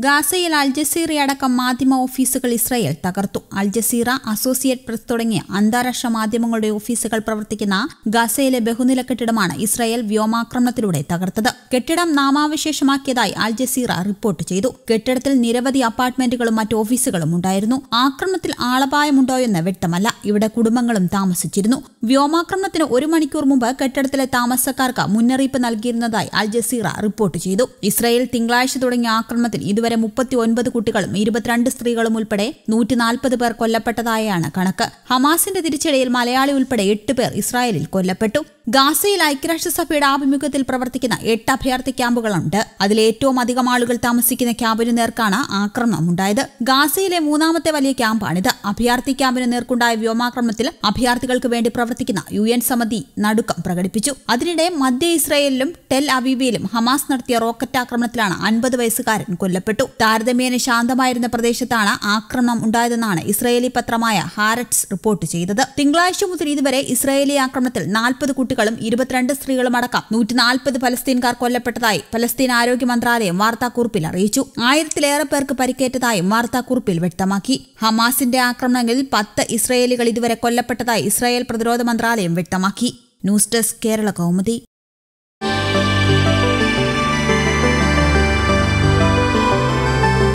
ഗാസയിൽ അൽ ജസീറയടക്കം മാധ്യമ ഓഫീസുകൾ ഇസ്രായേൽ തകർത്തു അൽ ജസീറ അസോസിയേറ്റ് പ്രസ് തുടങ്ങിയ അന്താരാഷ്ട്ര മാധ്യമങ്ങളുടെ ഓഫീസുകൾ പ്രവർത്തിക്കുന്ന ഗാസയിലെ ബഹുനില കെട്ടിടമാണ് ഇസ്രായേൽ വ്യോമാക്രമണത്തിലൂടെ തകർത്തത് കെട്ടിടം നാമാവശേഷമാക്കിയതായി അൽ ജസീറ റിപ്പോർട്ട് ചെയ്തു കെട്ടിടത്തിൽ നിരവധി അപ്പാർട്ട്മെന്റുകളും മറ്റ് ഓഫീസുകളും ഉണ്ടായിരുന്നു ആക്രമണത്തിൽ ആളപായമുണ്ടോയെന്ന് വ്യക്തമല്ല ഇവിടെ കുടുംബങ്ങളും താമസിച്ചിരുന്നു വ്യോമാക്രമണത്തിന് ഒരു മണിക്കൂർ മുമ്പ് കെട്ടിടത്തിലെ താമസക്കാർക്ക് മുന്നറിയിപ്പ് നൽകിയിരുന്നതായി അൽ ജസീറ റിപ്പോർട്ട് ചെയ്തു ഇസ്രായേൽ തിങ്കളാഴ്ച തുടങ്ങിയ ആക്രമണത്തിൽ ഇതുവരെ മുപ്പത്തി ഒൻപത് കുട്ടികളും ഇരുപത്തിരണ്ട് സ്ത്രീകളും ഉൾപ്പെടെ നൂറ്റി നാൽപ്പത് പേർ കൊല്ലപ്പെട്ടതായാണ് കണക്ക് ഹമാസിന്റെ തിരിച്ചടിയിൽ മലയാളി ഉൾപ്പെടെ എട്ട് പേർ ഇസ്രായേലിൽ കൊല്ലപ്പെട്ടു ഗാസയിൽ ഐക്യരാഷ്ട്രസഭയുടെ ആഭിമുഖ്യത്തിൽ പ്രവർത്തിക്കുന്ന എട്ട് അഭയാർത്ഥി ക്യാമ്പുകളുണ്ട് അതിൽ ഏറ്റവും അധികം ആളുകൾ താമസിക്കുന്ന ക്യാമ്പിന് നേർക്കാണ് ആക്രമണം ഉണ്ടായത് ഗാസയിലെ മൂന്നാമത്തെ വലിയ ക്യാമ്പാണിത് അഭയാർത്ഥി ക്യാമ്പിന് നേർക്കുണ്ടായ വ്യോമാക്രമണത്തിൽ അഭയാർത്ഥികൾക്ക് വേണ്ടി പ്രവർത്തിക്കുന്ന യു എൻ സമിതി നടുക്കം പ്രകടിപ്പിച്ചു അതിനിടെ മധ്യ ഇസ്രായേലിലും ടെൽ അവീബിയിലും ഹമാസ് നടത്തിയ റോക്കറ്റ് ആക്രമണത്തിലാണ് അൻപത് വയസ്സുകാരൻ കൊല്ലപ്പെട്ടു താരതമ്യേന ശാന്തമായിരുന്ന പ്രദേശത്താണ് ആക്രമണം ഉണ്ടായതെന്നാണ് ഇസ്രായേലി പത്രമായ ഹാരറ്റ്സ് റിപ്പോർട്ട് ചെയ്തത് തിങ്കളാഴ്ച മുതൽ ഇതുവരെ ഇസ്രായേലി ആക്രമണത്തിൽ നാൽപ്പത് കുട്ടികളും ഇരുപത്തിരണ്ട് സ്ത്രീകളും അടക്കം നൂറ്റി നാൽപ്പത് ഫലസ്തീൻകാർ കൊല്ലപ്പെട്ടതായി ഫലസ്തീൻ ആരോഗ്യ മന്ത്രാലയം വാർത്താക്കുറിപ്പിൽ അറിയിച്ചു ആയിരത്തിലേറെ പേർക്ക് പരിക്കേറ്റതായും വാർത്താക്കുറിപ്പിൽ വ്യക്തമാക്കി ഹമാസിന്റെ ആക്രമണങ്ങളിൽ പത്ത് ഇസ്രായേലികൾ ഇതുവരെ കൊല്ലപ്പെട്ടതായി ഇസ്രായേൽ പ്രതിരോധ മന്ത്രാലയം വ്യക്തമാക്കി ന്യൂസ് ഡെസ്ക് കേരള കൗമുദി